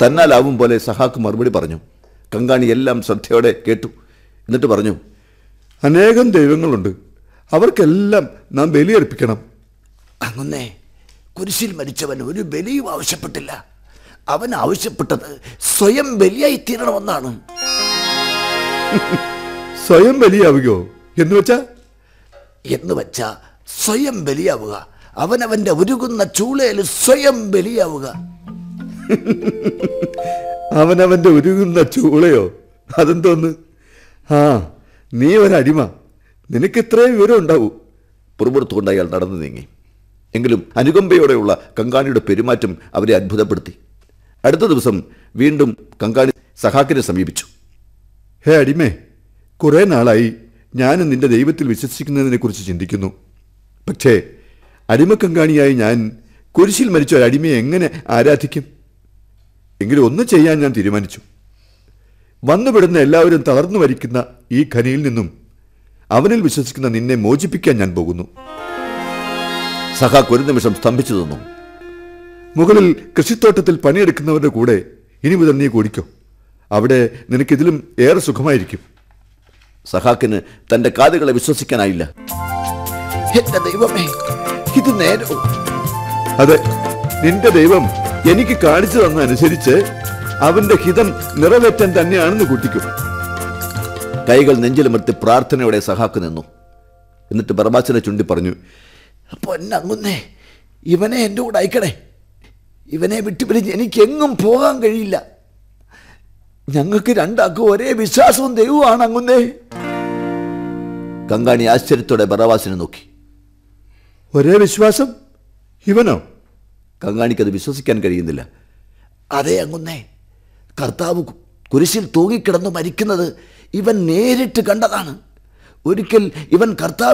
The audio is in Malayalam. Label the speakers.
Speaker 1: തന്നാലാവും പോലെ സഹാക്ക് മറുപടി പറഞ്ഞു കങ്കാണി എല്ലാം ശ്രദ്ധയോടെ കേട്ടു എന്നിട്ട് പറഞ്ഞു
Speaker 2: അനേകം ദൈവങ്ങളുണ്ട് അവർക്കെല്ലാം നാം ബലിയർപ്പിക്കണം
Speaker 3: അങ്ങുന്നേ കുരിശിൽ മരിച്ചവൻ ഒരു ബലിയും ആവശ്യപ്പെട്ടില്ല അവൻ ആവശ്യപ്പെട്ടത് സ്വയം ബലിയായി തീരണമെന്നാണ്
Speaker 2: സ്വയം ബലിയാവുകയോ എന്ന് വെച്ചാ
Speaker 3: എന്ന് വെച്ച സ്വയം ബലിയാവുക അവനവന്റെ ഉരുകുന്ന ചൂളയിൽ സ്വയം ബലിയാവുക
Speaker 2: അവനവന്റെ ഉരുകുന്ന ചൂളയോ അതെന്തോന്ന് ആ നീ ഒരടിമ നിനക്ക് ഇത്രയും വിവരം ഉണ്ടാവൂ
Speaker 1: പുറപുറത്തുകൊണ്ട് അയാൾ നടന്നു നീങ്ങി എങ്കിലും അനുകമ്പയോടെയുള്ള കങ്കാണിയുടെ പെരുമാറ്റം അവരെ അത്ഭുതപ്പെടുത്തി അടുത്ത ദിവസം വീണ്ടും കങ്കാണി സഹാക്കിനെ സമീപിച്ചു
Speaker 2: ഹേ അടിമേ കുറേ നാളായി ഞാൻ നിന്റെ ദൈവത്തിൽ വിശ്വസിക്കുന്നതിനെക്കുറിച്ച് ചിന്തിക്കുന്നു പക്ഷേ അടിമക്കങ്കാണിയായി ഞാൻ കുരിശിൽ മരിച്ച ഒരു അടിമയെ എങ്ങനെ ആരാധിക്കും എങ്കിലും ഒന്ന് ചെയ്യാൻ ഞാൻ തീരുമാനിച്ചു വന്നുപെടുന്ന എല്ലാവരും തളർന്നു മരിക്കുന്ന ഈ ഖനിയിൽ നിന്നും അവനിൽ വിശ്വസിക്കുന്ന നിന്നെ മോചിപ്പിക്കാൻ ഞാൻ പോകുന്നു
Speaker 1: സഹാക്ക് ഒരു നിമിഷം സ്തംഭിച്ചു നിന്നു
Speaker 2: മുകളിൽ കൃഷിത്തോട്ടത്തിൽ പണിയെടുക്കുന്നവരുടെ കൂടെ ഇനി മുതൽ നീ കൂടിക്കോ അവിടെ നിനക്കിതിലും ഏറെ സുഖമായിരിക്കും
Speaker 1: സഹാക്കിന് തന്റെ കാതുകളെ വിശ്വസിക്കാനായില്ല
Speaker 3: എന്റെ ദൈവമേ ഇത് നേരവും
Speaker 2: അതെ നിന്റെ ദൈവം എനിക്ക് കാണിച്ചു തന്നനുസരിച്ച് അവന്റെ ഹിതം നിറവേറ്റാൻ തന്നെയാണെന്ന് കൂട്ടിക്കും
Speaker 1: കൈകൾ നെഞ്ചിലുമർത്തി പ്രാർത്ഥനയോടെ സഹാക്ക് നിന്നു എന്നിട്ട് ബർബാസിനെ ചുണ്ടി പറഞ്ഞു
Speaker 3: പൊന്നങ്ങുന്നേ ഇവനെ എൻ്റെ കൂടെ അയക്കണേ ഇവനെ വിട്ടുപിരിഞ്ഞ് എനിക്ക് എങ്ങും പോകാൻ കഴിയില്ല ഞങ്ങൾക്ക് രണ്ടാൾക്കും ഒരേ വിശ്വാസവും ദൈവമാണ് അങ്ങുന്നേ
Speaker 1: കങ്കാണി ആശ്ചര്യത്തോടെ ബറവാസിനെ നോക്കി
Speaker 2: ഒരേ വിശ്വാസം ഇവനോ
Speaker 1: കങ്കാണിക്ക് അത് വിശ്വസിക്കാൻ കഴിയുന്നില്ല
Speaker 3: അതേ അങ്ങുന്നേ കർത്താവ് കു- കുരിശിൽ തൂങ്ങിക്കിടന്ന് മരിക്കുന്നത് ഇവൻ നേരിട്ട് കണ്ടതാണ് ഒരിക്കൽ ഇവൻ കർത്താവ്